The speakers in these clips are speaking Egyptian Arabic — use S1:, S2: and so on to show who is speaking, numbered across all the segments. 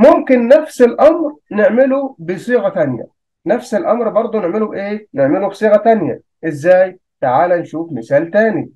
S1: ممكن نفس الامر نعمله بصيغه ثانيه نفس الامر برضه نعمله بايه نعمله بصيغه ثانيه ازاي تعال نشوف مثال ثاني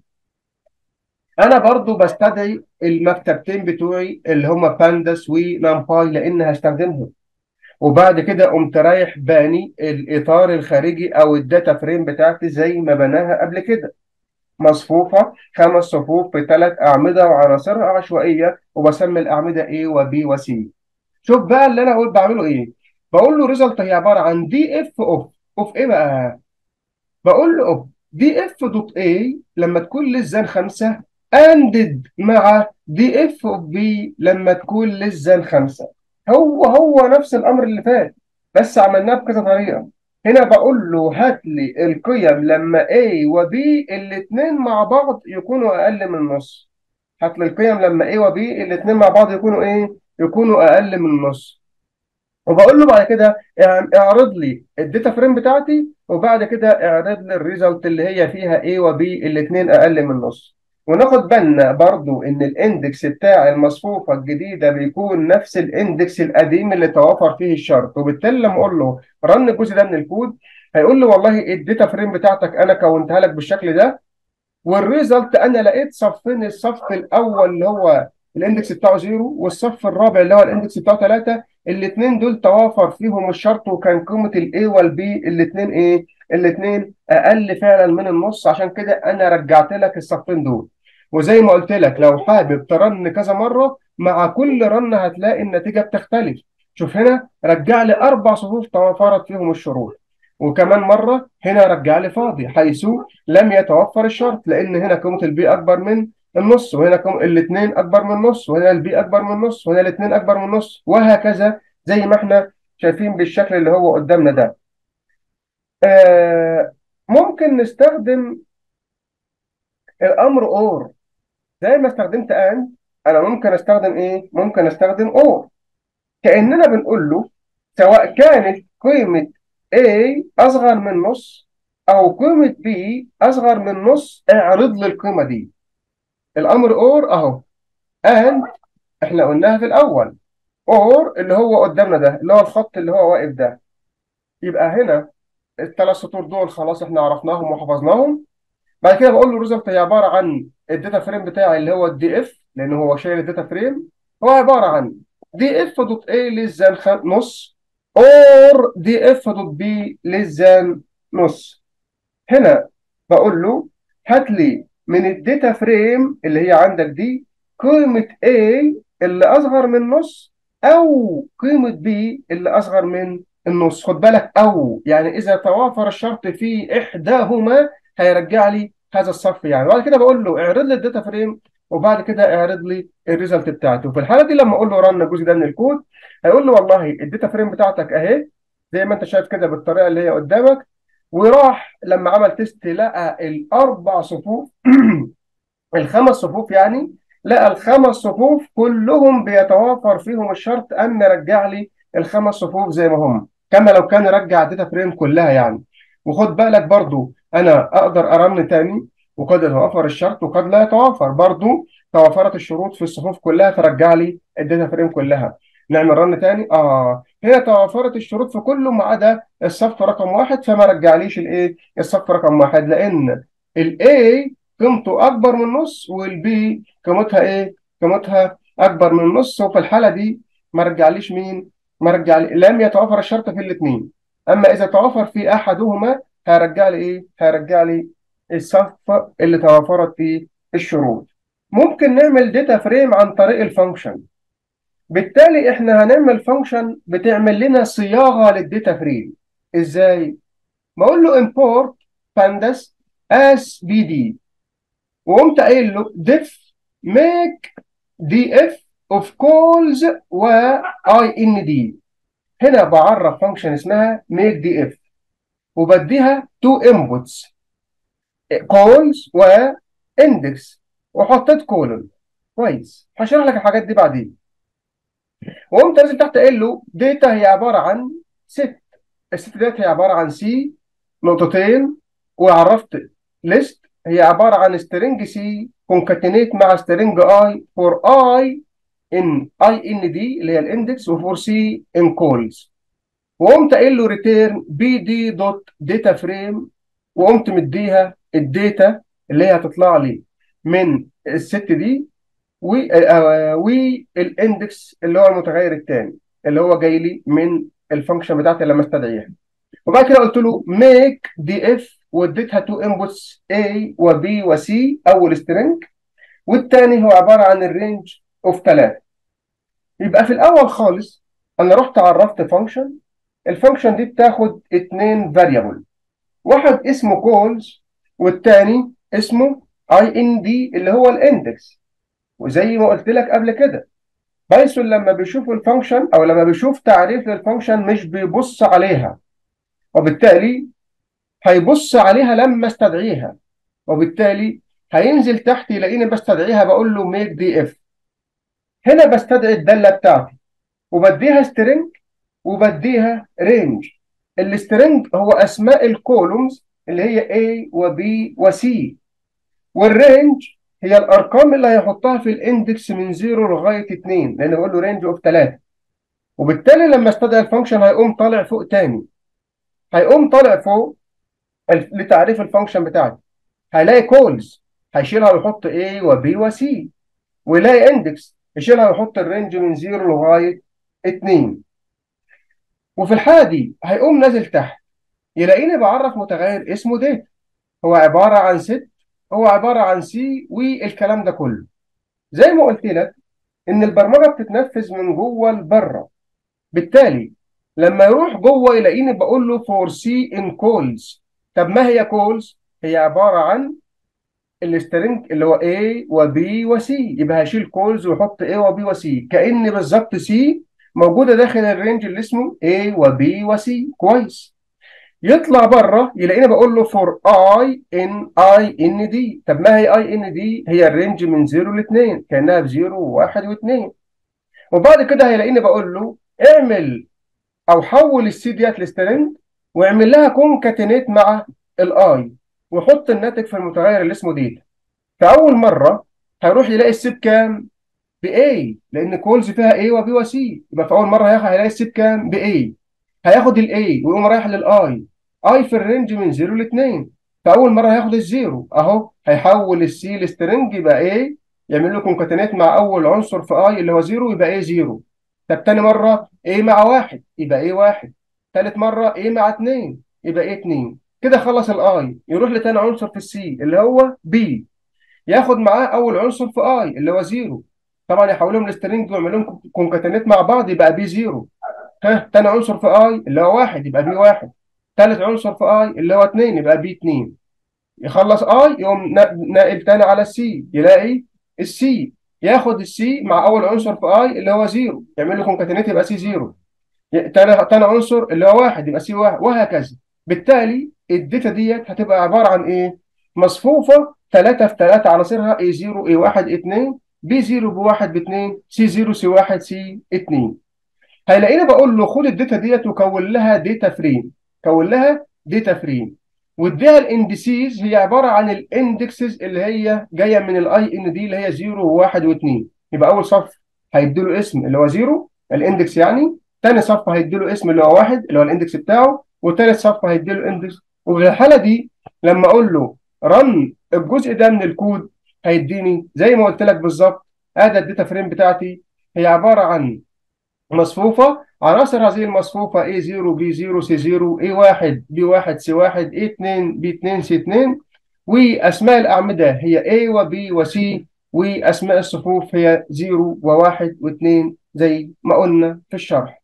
S1: انا برضو بستدعي المكتبتين بتوعي اللي هما بانداس ونامباي لان هستخدمهم وبعد كده قمت رايح باني الاطار الخارجي او الداتا فريم بتاعتي زي ما بناها قبل كده مصفوفه خمس صفوف في ثلاث اعمده وعناصرها عشوائيه وبسمي الاعمده A وB وC شوف بقى اللي انا اقول بعمله ايه بقول له ريزلت هي عباره عن دي اف اوف اوف ايه بقى بقول له اوف دي اف دوت A لما تكون للزان خمسه اندد مع دي اف اوف بي لما تكون للزان خمسه هو هو نفس الامر اللي فات بس عملناه بكذا طريقه هنا بقول له هات لي القيم لما A و B الاثنين مع بعض يكونوا اقل من النص هات لي القيم لما A و B الاثنين مع بعض يكونوا ايه يكونوا اقل من النص وبقول له بعد كده اعرض لي الداتا فريم بتاعتي وبعد كده اعرض لي الريزلت اللي هي فيها A و B الاثنين اقل من النص وناخد بالنا برضو ان الاندكس بتاع المصفوفة الجديدة بيكون نفس الاندكس القديم اللي توافر فيه الشرط وبالتالي لما اقول له رن الجزء ده من الكود هيقول لي والله الداتا فريم بتاعتك انا كونتها لك بالشكل ده والريزلت انا لقيت صفين الصف الاول اللي هو الاندكس بتاعه زيرو والصف الرابع اللي هو الاندكس بتاعه ثلاثة الاثنين دول توافر فيهم الشرط وكان قيمة الاي والبي الاثنين ايه الاثنين اقل فعلا من النص عشان كده انا رجعت لك الصفين دول وزي ما قلت لك لو حابب ترن كذا مره مع كل رن هتلاقي النتيجه بتختلف شوف هنا رجع لي اربع صفوف توافرت فيهم الشروط وكمان مره هنا رجع لي فاضي حيث لم يتوفر الشرط لان هنا قيمه البي اكبر من النص وهنا الاثنين اكبر من النص وهنا البي اكبر من النص وهنا الاثنين اكبر من النص وهكذا زي ما احنا شايفين بالشكل اللي هو قدامنا ده آه ممكن نستخدم الامر اور زي ما استخدمت and انا ممكن استخدم ايه ممكن استخدم or كاننا بنقول له سواء كانت قيمه A اصغر من نص او قيمه B اصغر من نص اعرض لي القيمه دي الامر or اهو and احنا قلناها في الاول or اللي هو قدامنا ده اللي هو الخط اللي هو واقف ده يبقى هنا الثلاث سطور دول خلاص احنا عرفناهم وحفظناهم بعد كده بقول له الريزلت هي عباره عن الداتا فريم بتاعي اللي هو الدي اف لان هو شايل الداتا فريم هو عباره عن دي اف دوت اي للزان نص اور دي اف دوت بي للزان نص هنا بقول له هات لي من الداتا فريم اللي هي عندك دي قيمه A اللي اصغر من نص او قيمه B اللي اصغر من النص خد بالك او يعني اذا توافر الشرط في احداهما هيرجع لي هذا الصف يعني وبعد كده بقول له اعرض لي الداتا فريم وبعد كده اعرض لي الريزلت بتاعته وفي الحاله دي لما اقول له رن الجزء ده من الكود هيقول لي والله الداتا فريم بتاعتك اهي زي ما انت شايف كده بالطريقه اللي هي قدامك وراح لما عمل تيست لقى الاربع صفوف الخمس صفوف يعني لقى الخمس صفوف كلهم بيتوافر فيهم الشرط ان رجع لي الخمس صفوف زي ما هم كما لو كان رجع الداتا فريم كلها يعني وخد بالك برضو انا اقدر ارن تاني وقد يتوافر الشرط وقد لا يتوافر برضو توافرت الشروط في الصفوف كلها فرجع لي الداتا فريم كلها نعمل رن تاني اه هنا توافرت الشروط في كله ما عدا الصف رقم واحد فما رجعليش الايه الصف رقم واحد لان الاي قيمته اكبر من النص والبي قيمتها ايه قيمتها اكبر من النص وفي الحاله دي ما رجعليش مين ما رجع لي لم يتوافر الشرط في الاثنين اما اذا توافر في احدهما هيرجع لي ايه هيرجع لي الصف اللي توافرت فيه الشروط ممكن نعمل داتا فريم عن طريق الفانكشن بالتالي احنا هنعمل فانكشن بتعمل لنا صياغه للداتا فريم ازاي بقول له import pandas as bd وقمت قايل له def make df of calls و ind هنا بعرف فانكشن اسمها make df وبديها تو inputs calls و index وحطيت كولون كويس هشرح لك الحاجات دي بعدين وقمت نازل تحت قايل له داتا هي عباره عن ست الست ديت هي عباره عن سي نقطتين وعرفت ليست هي عباره عن سترينج سي كونكاتينيت مع سترينج اي فور اي ان اي ان دي اللي هي الاندكس وفور سي ان كولز وقمت قايل له ريتيرن بي دي دوت داتا فريم وقمت مديها الداتا اللي هي هتطلع لي من الست دي والاندكس اللي هو المتغير الثاني اللي هو جاي لي من الفانكشن بتاعتي لما استدعيها وبعد كده قلت له ميك دي اف واديتها تو انبوتس A و B و C اول سترينج والثاني هو عباره عن الرينج اوف 3 يبقى في الاول خالص انا رحت عرفت فانكشن الفانكشن دي بتاخد اثنين فاريبل واحد اسمه كولز والثاني اسمه اي ان دي اللي هو الاندكس وزي ما قلت لك قبل كده بايثون لما بيشوف الفانكشن او لما بيشوف تعريف للفانكشن مش بيبص عليها وبالتالي هيبص عليها لما استدعيها وبالتالي هينزل تحت يلاقيني بستدعيها بقول له ميك دي اف هنا بستدعي الداله بتاعتي وبديها سترينج وبديها رينج السترينج هو اسماء الكولومز اللي هي A و B و C والرينج هي الارقام اللي هيحطها في الاندكس من 0 لغايه 2 لان بقول له رينج اوف 3 وبالتالي لما استدعي الفانكشن هيقوم طالع فوق تاني هيقوم طالع فوق لتعريف الفانكشن بتاعتي هيلاقي كولز هيشيلها ويحط A و B و C ويلاقي اندكس يشيلها ويحط الرينج من 0 لغايه 2 وفي الحاله دي هيقوم نازل تحت يلاقيني بعرف متغير اسمه داتا هو عباره عن ست هو عباره عن سي والكلام ده كله زي ما قلت لك ان البرمجه بتتنفذ من جوه لبره بالتالي لما يروح جوه يلاقيني بقول له فور سي ان كولز طب ما هي كولز هي عباره عن السترنج اللي هو A و B و C يبقى هشيل كولز ويحط A و B و C كأن بالظبط C موجودة داخل الرينج اللي اسمه A و B و C كويس يطلع بره يلاقيني بقول له for I in I in D طب ما هي I in D هي الرينج من 0 ل 2 كأنها بزيرو و1 و2 وبعد كده هيلاقيني بقول له اعمل او حول السي ديت لسترنج واعمل لها كونكاتينيت مع الاي وحط الناتج في المتغير اللي اسمه ديتا فاول مره هيروح يلاقي السي بكام ب A لان كولز فيها A و B و C يبقى في اول مره هيلاقي السي بكام ب A هياخد ال A ويقوم رايح للاي I في الرينج من 0 ل 2 فاول مره هياخد الزيرو اهو هيحول السي لسترنج يبقى A يعمل له كونكاتينيت مع اول عنصر في I اللي هو 0 يبقى A 0 طب تاني مره A مع 1 يبقى A 1 ثالث مره A مع 2 يبقى A 2 كده خلص الاي يروح لتاني عنصر في السي اللي هو بي ياخد معاه اول عنصر في اي اللي هو زيرو طبعا يحولهم لسترنج ويعمل لهم كونكاتينيت مع بعض يبقى بي زيرو ها تاني عنصر في اي اللي هو واحد يبقى بي واحد تالت عنصر في اي اللي هو اتنين يبقى بي اتنين يخلص اي يقوم ناقل تاني على السي يلاقي السي ياخد السي مع اول عنصر في اي اللي هو زيرو يعمل له كونكاتينيت يبقى سي زيرو تاني تاني عنصر اللي هو واحد يبقى سي واحد وهكذا بالتالي الداتا ديت هتبقى عباره عن ايه؟ مصفوفه 3 في 3 عناصرها A0 A1 A2 B0 ب1 ب2 C0 C1 C2 هيلاقيني بقول له خد الداتا ديت وكون لها داتا فريم كون لها داتا فريم واديها الاندسيز هي عباره عن الاندكسز اللي هي جايه من الاي ان دي اللي هي 0 و1 و2 يبقى اول صف هيدي له اسم اللي هو 0 الاندكس يعني ثاني صف هيدي له اسم اللي هو 1 اللي هو الاندكس بتاعه وثالث صف هيدي له اندكس وفي الحاله دي لما اقول له رن الجزء ده من الكود هيديني زي ما قلت لك بالظبط ادي الداتا فريم بتاعتي هي عباره عن مصفوفه عناصر هذه المصفوفه A0 B0 C0 A1 B1 C1 A2 B2 C2 واسماء الاعمده هي A و B و C واسماء الصفوف هي 0 و1 و2 زي ما قلنا في الشرح